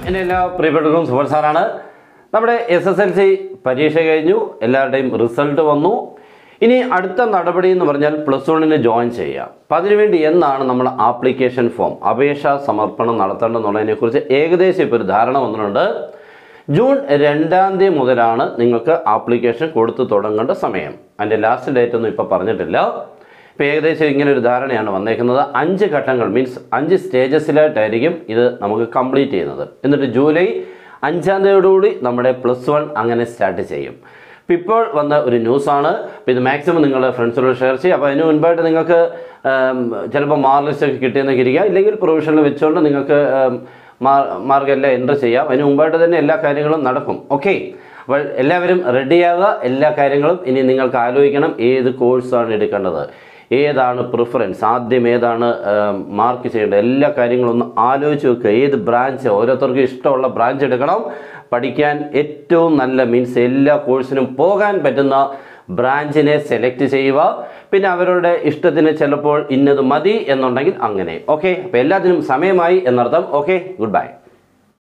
എൻ്റെ എല്ലാ പ്രിയപ്പെട്ടവർക്കും സുബർ സാറാണ് നമ്മുടെ എസ് എസ് എൽ സി പരീക്ഷ കഴിഞ്ഞു എല്ലാവരുടെയും റിസൾട്ട് വന്നു ഇനി അടുത്ത നടപടി എന്ന് പറഞ്ഞാൽ പ്ലസ് വണ്ണിന് ജോയിൻ ചെയ്യുക അപ്പം അതിനുവേണ്ടി എന്നാണ് നമ്മൾ ആപ്ലിക്കേഷൻ ഫോം അപേക്ഷാ സമർപ്പണം നടത്തേണ്ടതെന്നുള്ളതിനെക്കുറിച്ച് ഏകദേശം ഇപ്പോൾ ഒരു ധാരണ വന്നിട്ടുണ്ട് ജൂൺ രണ്ടാം തീയതി മുതലാണ് നിങ്ങൾക്ക് ആപ്ലിക്കേഷൻ കൊടുത്തു തുടങ്ങേണ്ട സമയം അതിൻ്റെ ലാസ്റ്റ് ഡേറ്റ് ഒന്നും ഇപ്പോൾ പറഞ്ഞിട്ടില്ല ഇപ്പോൾ ഏകദേശം ഇങ്ങനെ ഒരു ധാരണയാണ് വന്നേക്കുന്നത് അഞ്ച് ഘട്ടങ്ങൾ മീൻസ് അഞ്ച് സ്റ്റേജസിലായിട്ടായിരിക്കും ഇത് നമുക്ക് കംപ്ലീറ്റ് ചെയ്യുന്നത് എന്നിട്ട് ജൂലൈ അഞ്ചാം തീയതിയോടുകൂടി നമ്മുടെ പ്ലസ് വൺ അങ്ങനെ സ്റ്റാർട്ട് ചെയ്യും അപ്പോൾ ഇപ്പോൾ വന്ന ഒരു ന്യൂസാണ് അപ്പോൾ ഇത് മാക്സിമം നിങ്ങളുടെ ഫ്രണ്ട്സിനോട് ഷെയർ ചെയ്യുക അപ്പോൾ അതിന് മുൻപായിട്ട് നിങ്ങൾക്ക് ഉം, ചിലപ്പോൾ മാർക്ക് ലിസ്റ്റ് ഒക്കെ കിട്ടിയെന്നൊക്കെ ഇരിക്കുക ഇല്ലെങ്കിൽ പ്രൊവിഷനിൽ വെച്ചുകൊണ്ട് നിങ്ങൾക്ക് ഉം, മാർ- മാർക്കെല്ലാം എൻ്റർ ചെയ്യാം അതിന് മുമ്പായിട്ട് തന്നെ എല്ലാ കാര്യങ്ങളും നടക്കും ഓക്കെ അപ്പോൾ എല്ലാവരും റെഡിയാവുക എല്ലാ കാര്യങ്ങളും ഇനി നിങ്ങൾക്ക് ആലോചിക്കണം ഏത് കോഴ്സാണ് എടുക്കേണ്ടത് ഏതാണ് പ്രിഫറൻസ് ആദ്യം ഏതാണ് മാർക്ക് ചെയ്യേണ്ടത് എല്ലാ കാര്യങ്ങളും ഒന്ന് ആലോചിച്ച് വെക്കുക ഏത് ബ്രാഞ്ച് ഓരോരുത്തർക്കും ഇഷ്ടമുള്ള ബ്രാഞ്ച് എടുക്കണം പഠിക്കാൻ ഏറ്റവും നല്ല മീൻസ് എല്ലാ കോഴ്സിനും പോകാൻ പറ്റുന്ന ബ്രാഞ്ചിനെ സെലക്ട് ചെയ്യുക പിന്നെ അവരുടെ ഇഷ്ടത്തിന് ചിലപ്പോൾ ഇന്നത് മതി എന്നുണ്ടെങ്കിൽ അങ്ങനെ ഓക്കെ അപ്പോൾ എല്ലാത്തിനും സമയമായി എന്നർത്ഥം ഓക്കെ ഗുഡ് ബൈ